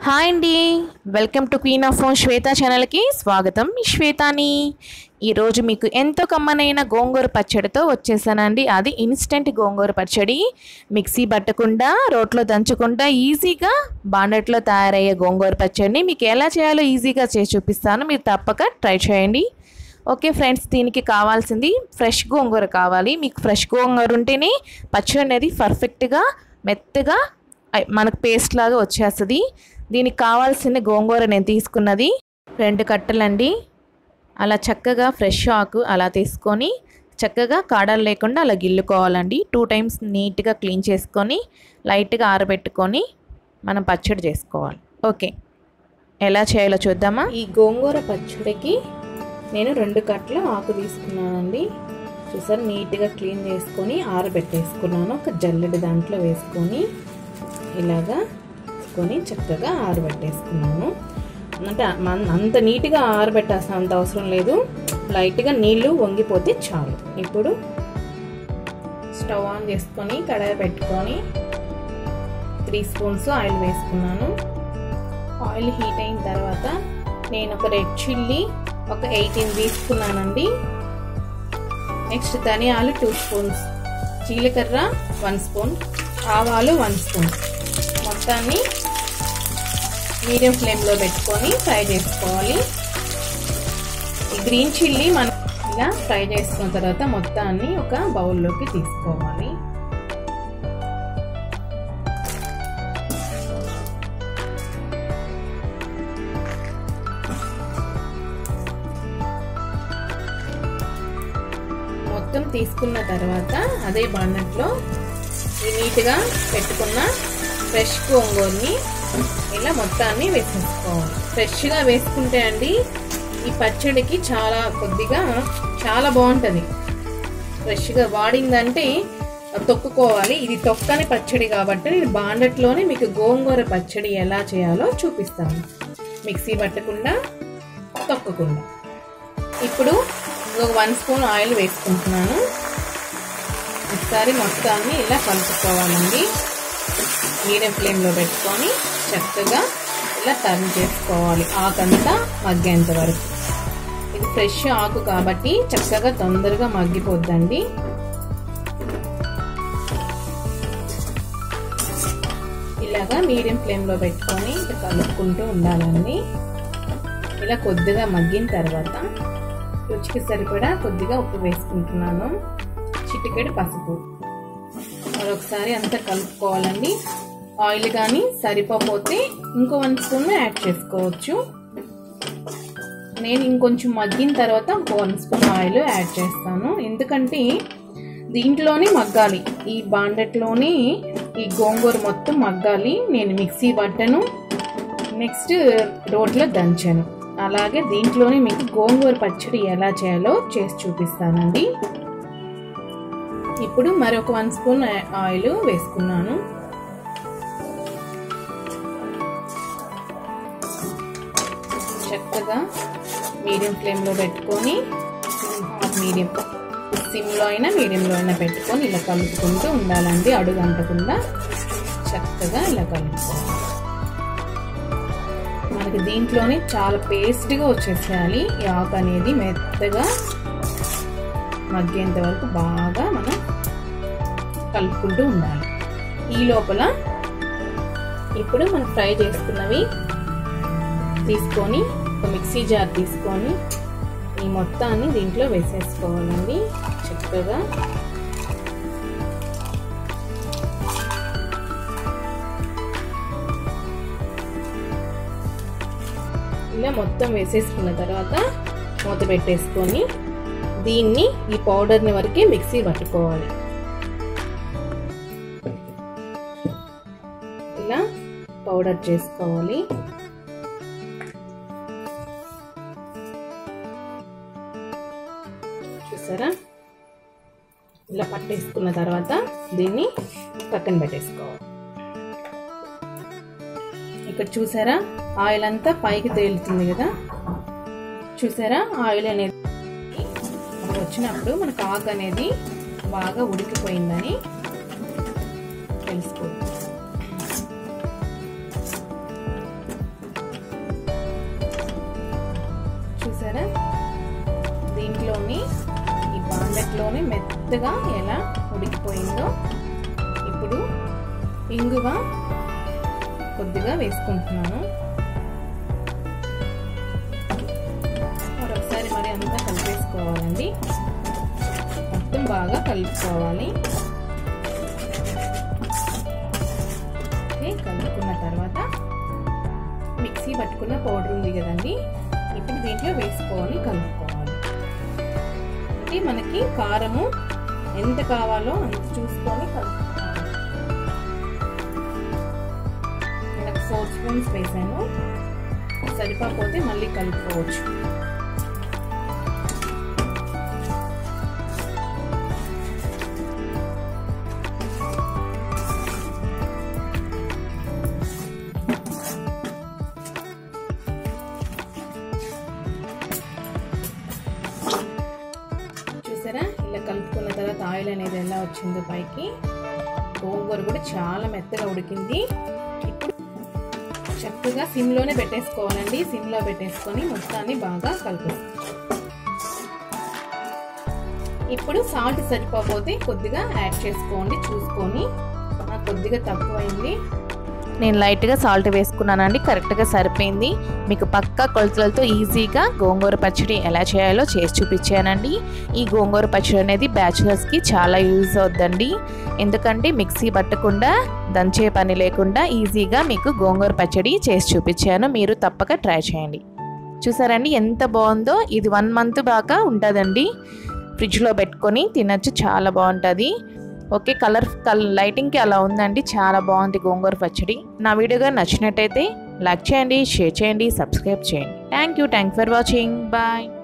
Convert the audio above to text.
hi అండి welcome to queen of phone Swetha ఛానల్కి స్వాగతం మీ శ్వేతాని ఈరోజు మీకు ఎంతో కమ్మనైన గోంగూర పచ్చడితో వచ్చేసానండి అది ఇన్స్టెంట్ గోంగూర పచ్చడి మిక్సీ పట్టకుండా రోట్లో దంచకుండా ఈజీగా బాండట్లో తయారయ్యే గోంగూర పచ్చడిని మీకు ఎలా చేయాలో ఈజీగా చేసి చూపిస్తాను మీరు తప్పక ట్రై చేయండి ఓకే ఫ్రెండ్స్ దీనికి కావాల్సింది ఫ్రెష్ గోంగూర కావాలి మీకు ఫ్రెష్ గోంగూర ఉంటేనే పచ్చడి అనేది పర్ఫెక్ట్గా మెత్తగా ఐ- మనకు పేస్ట్ లాగా వచ్చేస్తుంది దీనికి కావాల్సిన గోంగూర నేను తీసుకున్నది రెండు కట్టలండి అలా చక్కగా ఫ్రెష్ ఆకు అలా తీసుకొని చక్కగా కాడలు లేకుండా అలా గిల్లుకోవాలండి టూ టైమ్స్ నీట్గా క్లీన్ చేసుకొని లైట్గా ఆరబెట్టుకొని మనం పచ్చడి చేసుకోవాలి ఓకే ఎలా చేయాలో చూద్దామా ఈ గోంగూర పచ్చడికి నేను రెండు కట్టలు ఆకు తీసుకున్నానండి చూసారు నీట్గా క్లీన్ చేసుకొని ఆరబెట్టేసుకున్నాను ఒక జల్లెడి దాంట్లో వేసుకొని ఇలాగా కొని చక్కగా ఆరబెట్టేసుకున్నాను అంటే మన- అంత నీట్గా ఆరబెట్టాల్సిన అంత అవసరం లేదు లైట్గా నీళ్లు వంగిపోతే చాలు ఇప్పుడు స్టవ్ ఆన్ చేసుకొని కడాయి పెట్టుకొని త్రీ స్పూన్స్ ఆయిల్ వేసుకున్నాను ఆయిల్ హీట్ అయిన తర్వాత నేను ఒక రెడ్ చిల్లీ ఒక ఎయిటీన్ తీసుకున్నానండి నెక్స్ట్ ధనియాలు టూ స్పూన్స్ జీలకర్ర వన్ స్పూన్ ఆవాలు వన్ స్పూన్ మొత్తాన్ని మీడియం ఫ్లేమ్లో పెట్టుకొని ఫ్రై చేసుకోవాలి ఈ గ్రీన్ చిల్లీ మనం ఇలా ఫ్రై చేసుకున్న తర్వాత మొత్తాన్ని ఒక బౌల్లోకి తీసుకోవాలి మొత్తం తీసుకున్న తర్వాత అదే బాండట్లో నీట్గా పెట్టుకున్న ఫ్రెష్ గోంగూరని ఇలా మొత్తాన్ని వేసేసుకోవాలి ఫ్రెష్గా వేసుకుంటే అండి ఈ పచ్చడికి చాలా కొద్దిగా చాలా బాగుంటుంది ఫ్రెష్గా వాడిందంటే తొక్కుకోవాలి ఇది తొక్కని పచ్చడి కాబట్టి నేను బాండట్లోనే మీకు గోంగూర పచ్చడి ఎలా చేయాలో చూపిస్తాను మిక్సీ పట్టకుండా తొక్కకుండా ఇప్పుడు ఒక వన్ స్పూన్ ఆయిల్ వేసుకుంటున్నాను ఒకసారి మొత్తాన్ని ఇలా కలుపుకోవాలండి మీడియం ఫ్లేమ్లో పెట్టుకొని చక్కగా ఇలా టర్న్ చేసుకోవాలి ఆకంతా మగ్గేంత వరకు ఇది ఫ్రెష్ ఆకు కాబట్టి చక్కగా తొందరగా మగ్గిపోద్దండి ఇలాగా మీడియం ఫ్లేమ్లో పెట్టుకొని ఇట్లా కలుపుకుంటూ ఉండాలండి ఇలా కొద్దిగా మగ్గిన తర్వాత రుచికి సరిపడా కొద్దిగా ఉప్పు వేసుకుంటున్నాను చిటికెడు పసుపు మరొకసారి అంతా కలుపుకోవాలండి ఆయిల్ కానీ సరిపోతే ఇంకో వన్ స్పూన్ యాడ్ చేసుకోవచ్చు నేను ఇంకొంచెం మగ్గిన తర్వాత ఇంకో వన్ స్పూన్ ఆయిల్ యాడ్ చేస్తాను ఎందుకంటే దీంట్లోనే మగ్గాలి ఈ బాండెట్లోనే ఈ గోంగూర మొత్తం మగ్గాలి నేను మిక్సీ పట్టను నెక్స్ట్ రోట్లో దంచాను అలాగే దీంట్లోనే మీకు గోంగూర పచ్చడి ఎలా చేయాలో చేసి చూపిస్తానండి ఇప్పుడు మరొక వన్ స్పూన్ ఆయిల్ వేసుకున్నాను చక్కగా మీడియం ఫ్లేమ్లో పెట్టుకొని మీడియం సిమ్లో అయినా మీడియంలో అయినా పెట్టుకొని ఇలా కలుపుకుంటూ ఉండాలండి అడుగు అంటకుండా చక్కగా ఇలా కలుపుకోవాలి మనకి దీంట్లోనే చాలా పేస్ట్గా వచ్చేసేయాలి ఈ ఆకు అనేది మెత్తగా మగ్గేంత వరకు బాగా మనం కలుపుకుంటూ ఉండాలి ఈ లోపల ఇప్పుడు మనం ఫ్రై చేసుకున్నవి తీసుకొని ఒక మిక్సీ జార్ తీసుకొని ఈ మొత్తాన్ని దీంట్లో వేసేసుకోవాలండి చక్కగా ఇలా మొత్తం వేసేసుకున్న తర్వాత మూత పెట్టేసుకొని దీన్ని ఈ పౌడర్ని వరకే మిక్సీ పట్టుకోవాలి ఇలా పౌడర్ చేసుకోవాలి చూసారా ఇలా పట్టేసుకున్న తర్వాత దీన్ని పక్కన పెట్టేసుకోవాలి ఇక్కడ చూసారా ఆయిల్ అంతా పైకి తేలుతుంది కదా చూసారా ఆయిల్ అనేది అది వచ్చినప్పుడు మనకు ఆకు అనేది బాగా ఉడికిపోయిందని తెలుసుకోవచ్చు దాంట్లోనే మెత్తగా ఎలా ఉడికిపోయిందో ఇప్పుడు ఇంగువ కొద్దిగా వేసుకుంటున్నాను మరొకసారి మరి అంతా కలిపేసుకోవాలండి మొత్తం బాగా కలుపుకోవాలి కలుపుకున్న తర్వాత మిక్సీ పట్టుకున్న పౌడర్ ఉంది కదండి ఇప్పుడు దీంట్లో వేసుకొని కలుపుకోవాలి అంటే మనకి కారము ఎంత కావాలో అంత చూసుకొని కలుపుకోవాలి నాకు ఫోర్ స్పూన్స్ వేసాను సరిపోతే మళ్ళీ కలుపుకోవచ్చు చూసారా ఇలా కలుపుకున్న తర్వాత ఆయిల్ అనేది ఎలా వచ్చిందో పైకి గోంగూర కూడా చాలా మెత్తగా ఉడికింది ఇప్పుడు చక్కగా సిమ్లోనే పెట్టేసుకోవాలండి సిమ్లో పెట్టేసుకొని మొత్తాన్ని బాగా కలిపేసుకోవాలి ఇప్పుడు సాల్ట్ సరిపోతే కొద్దిగా యాడ్ చేసుకోండి చూసుకొని కొద్దిగా తక్కువైంది నేను లైట్గా సాల్ట్ వేసుకున్నానండి కరెక్ట్గా సరిపోయింది మీకు పక్కా కొలతలతో ఈజీగా గోంగూర పచ్చడి ఎలా చేయాలో చేసి చూపించానండి ఈ గోంగూర పచ్చడి అనేది బ్యాచులర్స్కి చాలా యూజ్ అవుద్దండి ఎందుకంటే మిక్సీ పట్టకుండా దంచే పని లేకుండా ఈజీగా మీకు గోంగూర పచ్చడి చేసి చూపించాను మీరు తప్పక ట్రై చేయండి చూసారండి ఎంత బాగుందో ఇది వన్ మంత్ దాకా ఉంటుందండి ఫ్రిడ్జ్లో పెట్టుకొని తినచ్చు చాలా బాగుంటుంది ఓకే కలర్ కల్ లైటింగ్కి అలా ఉందండి చాలా బాగుంది గోంగూర పచ్చడి నా వీడియోగా నచ్చినట్టయితే లైక్ చేయండి షేర్ చేయండి సబ్స్క్రైబ్ చేయండి thank you thank for watching bye